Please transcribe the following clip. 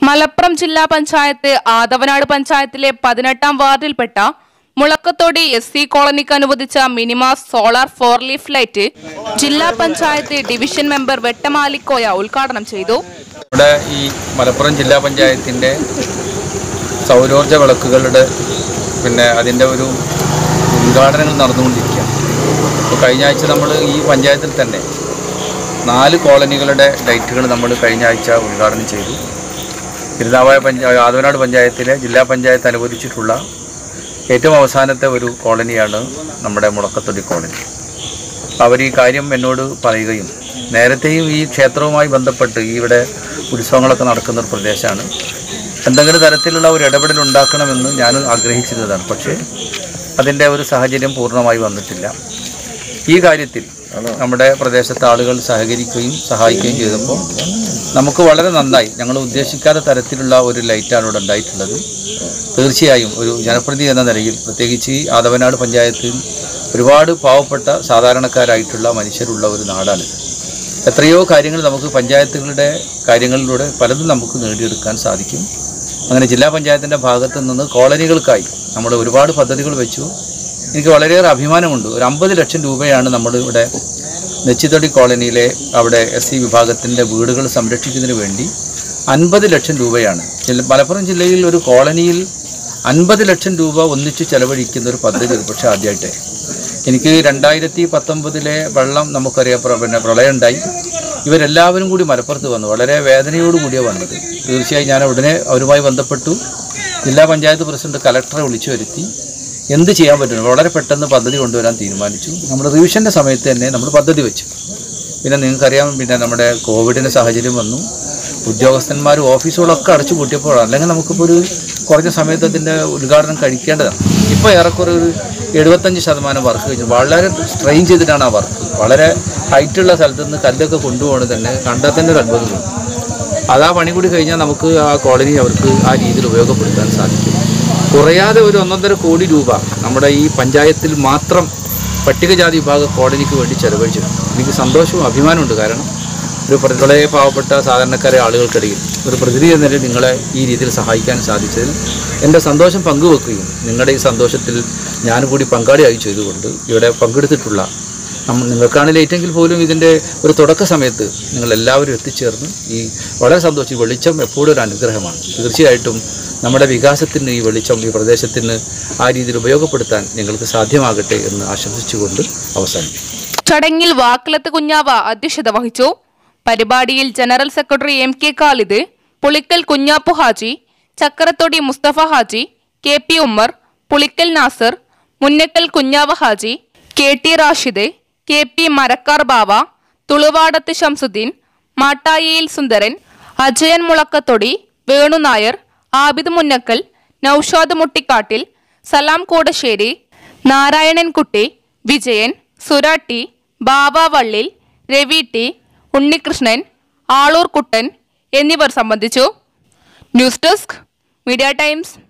മലപ്പുറം ജില്ലാ പഞ്ചായത്ത് ആദവനാട് പഞ്ചായത്തിലെ പതിനെട്ടാം വാർഡിൽപ്പെട്ട മുളക്കത്തോടി എസ് സി കോളനിക്ക് അനുവദിച്ച mini mast solar four leaf light ജില്ലാ പഞ്ചായത്ത് ഡിവിഷൻ മെമ്പർ വെട്ടമാലിക്കോയ ഉദ്ഘാടനം ചെയ്തു ഇവിടെ ഈ മലപ്പുറം ജില്ലാ പഞ്ചായത്തിൻ്റെ സൗരോർജ വിളക്കുകളുടെ പിന്നെ അതിൻ്റെ ഒരു ഉദ്ഘാടനങ്ങൾ നടന്നുകൊണ്ടിരിക്കുകയാണ് അപ്പോൾ കഴിഞ്ഞ ആഴ്ച നമ്മൾ ഈ പഞ്ചായത്തിൽ തന്നെ നാല് കോളനികളുടെ ലൈറ്റുകൾ നമ്മൾ കഴിഞ്ഞ ആഴ്ച ഉദ്ഘാടനം ചെയ്തു തിരുനാവായ പഞ്ചായത്ത് ആദവനാട് പഞ്ചായത്തിലെ ജില്ലാ പഞ്ചായത്ത് അനുവദിച്ചിട്ടുള്ള ഏറ്റവും അവസാനത്തെ ഒരു കോളനിയാണ് നമ്മുടെ മുളക്കത്തൊടി കോളനി അവർ ഈ കാര്യം എന്നോട് പറയുകയും നേരത്തെയും ഈ ക്ഷേത്രവുമായി ബന്ധപ്പെട്ട് ഈ ഇവിടെ ഉത്സവങ്ങളൊക്കെ നടക്കുന്ന ഒരു പ്രദേശമാണ് എന്തെങ്കിലും തരത്തിലുള്ള ഒരു ഇടപെടൽ ഉണ്ടാക്കണമെന്ന് ഞാൻ ആഗ്രഹിച്ചിരുന്നതാണ് പക്ഷേ അതിൻ്റെ ഒരു സാഹചര്യം പൂർണ്ണമായി വന്നിട്ടില്ല ഈ കാര്യത്തിൽ നമ്മുടെ പ്രദേശത്തെ ആളുകൾ സഹകരിക്കുകയും സഹായിക്കുകയും ചെയ്തപ്പോൾ നമുക്ക് വളരെ നന്നായി ഞങ്ങൾ ഉദ്ദേശിക്കാത്ത തരത്തിലുള്ള ഒരു ലൈറ്റാണ് ഇവിടെ ഉണ്ടായിട്ടുള്ളത് തീർച്ചയായും ഒരു ജനപ്രതിനിധി എന്ന നിലയിൽ പ്രത്യേകിച്ച് ഈ ആദവനാട് പഞ്ചായത്തിൽ ഒരുപാട് പാവപ്പെട്ട സാധാരണക്കാരായിട്ടുള്ള മനുഷ്യരുള്ള ഒരു നാടാണിത് എത്രയോ കാര്യങ്ങൾ നമുക്ക് പഞ്ചായത്തുകളുടെ കാര്യങ്ങളിലൂടെ പലതും നമുക്ക് നേടിയെടുക്കാൻ സാധിക്കും അങ്ങനെ ജില്ലാ പഞ്ചായത്തിൻ്റെ ഭാഗത്തു നിന്ന് കോളനികൾക്കായി നമ്മൾ ഒരുപാട് പദ്ധതികൾ വെച്ചു എനിക്ക് വളരെയേറെ അഭിമാനമുണ്ട് ഒരു അമ്പത് ലക്ഷം രൂപയാണ് നമ്മൾ ഇവിടെ നെച്ചിത്തൊടി കോളനിയിലെ അവിടെ എസ് സി വിഭാഗത്തിൻ്റെ വീടുകൾ സംരക്ഷിക്കുന്നതിന് വേണ്ടി അൻപത് ലക്ഷം രൂപയാണ് ജില്ല- മലപ്പുറം ജില്ലയിൽ ഒരു കോളനിയിൽ അൻപത് ലക്ഷം രൂപ ഒന്നിച്ച് ചെലവഴിക്കുന്ന ഒരു പദ്ധതി ഒരു പക്ഷേ ആദ്യമായിട്ട് എനിക്ക് രണ്ടായിരത്തി പത്തൊമ്പതിലെ വെള്ളം നമുക്കറിയാം പ്ര- പിന്നെ പ്രളയം ഉണ്ടായി ഇവരെല്ലാവരും കൂടി മലപ്പുറത്ത് വന്നു വളരെ വേദനയോടുകൂടിയാണ് വന്നത് തീർച്ചയായും ഞാൻ ഉടനെ അവരുമായി ബന്ധപ്പെട്ടു ജില്ലാ പഞ്ചായത്ത് പ്രസിഡന്റ് കലക്ടറെ വിളിച്ചു വരുത്തി എന്ത് ചെയ്യാൻ പറ്റും വളരെ പെട്ടെന്ന് പദ്ധതി കൊണ്ടുവരാൻ തീരുമാനിച്ചു നമ്മൾ റിവിഷൻ്റെ സമയത്ത് തന്നെ നമ്മൾ പദ്ധതി വെച്ചു പിന്നെ നിങ്ങൾക്കറിയാം പിന്നെ നമ്മുടെ കോവിഡിൻ്റെ സാഹചര്യം വന്നു ഉദ്യോഗസ്ഥന്മാരും ഓഫീസുകളൊക്കെ അടച്ചു പൂട്ടിയപ്പോൾ അല്ലെങ്കിൽ നമുക്കിപ്പോൾ ഒരു കുറഞ്ഞ സമയത്ത് അതിൻ്റെ ഉദ്ഘാടനം കഴിക്കേണ്ടതാണ് ഇപ്പോൾ ഏറെക്കുറെ ഒരു എഴുപത്തഞ്ച് ശതമാനം വർക്ക് കഴിഞ്ഞു വളരെ സ്ട്രെയിൻ ചെയ്തിട്ടാണ് ആ വർക്ക് വളരെ ഹൈറ്റുള്ള സ്ഥലത്ത് നിന്ന് കല്ലൊക്കെ കൊണ്ടുപോകണത് തന്നെ കണ്ടാൽ തന്നെ ഒരു അത്ഭുതമാണ് അത് ആ പണി കൂടി കഴിഞ്ഞാൽ നമുക്ക് ആ കോളനി അവർക്ക് ആ രീതിയിൽ ഉപയോഗപ്പെടുത്താൻ സാധിക്കും കുറയാതെ ഒരു ഒന്നൊന്നര കോടി രൂപ നമ്മുടെ ഈ പഞ്ചായത്തിൽ മാത്രം പട്ടികജാതി വിഭാഗ കോളനിക്ക് വേണ്ടി ചെലവഴിച്ചിട്ടുണ്ട് എനിക്ക് സന്തോഷവും അഭിമാനമുണ്ട് കാരണം ഒരു പ്ര- വളരെ പാവപ്പെട്ട സാധാരണക്കാരെ ആളുകൾക്കിടയിൽ ഒരു പ്രതിനിധി എന്ന നിലയിൽ നിങ്ങളെ ഈ രീതിയിൽ സഹായിക്കാൻ സാധിച്ചതിൽ എൻ്റെ സന്തോഷം പങ്കുവെക്കുകയും നിങ്ങളുടെ ഈ സന്തോഷത്തിൽ ഞാൻ കൂടി പങ്കാളിയായി ചെയ്തുകൊണ്ട് ഇവിടെ പങ്കെടുത്തിട്ടുള്ള നമ്മൾ നിങ്ങൾക്കാണ് ലേറ്റെങ്കിൽ പോലും ഇതിൻ്റെ ഒരു തുടക്ക സമയത്ത് നിങ്ങൾ എല്ലാവരും എത്തിച്ചേർന്ന് ഈ വളരെ സന്തോഷം ഈ വെളിച്ചം എപ്പോഴും ഒരു അനുഗ്രഹമാണ് തീർച്ചയായിട്ടും നമ്മുടെ വികാസത്തിന് ഈ വെളിച്ചം ഈ പ്രദേശത്തിന് ആ രീതിയിൽ ഉപയോഗപ്പെടുത്താൻ നിങ്ങൾക്ക് സാധ്യമാകട്ടെ എന്ന് ആശംസിച്ചുകൊണ്ട് അവസാനിക്കും ചടങ്ങിൽ വാക്കിലത്ത് കുഞ്ഞാവ അധ്യക്ഷത വഹിച്ചു പരിപാടിയിൽ general secretary M K Khalid Pulikkal Kunjappu Haji Chakkarathodi Musthafa Haji K P Ummer Pulikkal Nasar Munnakkal Kunjava Haji K T Rashid K P Marakkar Bava Thuluvadath Shamsudheen Mattayiyil Sundaran Ajayan Mulakkathodi Venu Nair Abid Munnakkal Noushad Muttikkattil Salam Kodassery Narayanankutty Vijayan Suratti Baba Vallil Ravi T Unnikrishnan Aloor Kuttan എന്നിവർ സംബന്ധിച്ചു ന്യൂസ് ഡെസ്ക് മീഡിയ ടൈംസ്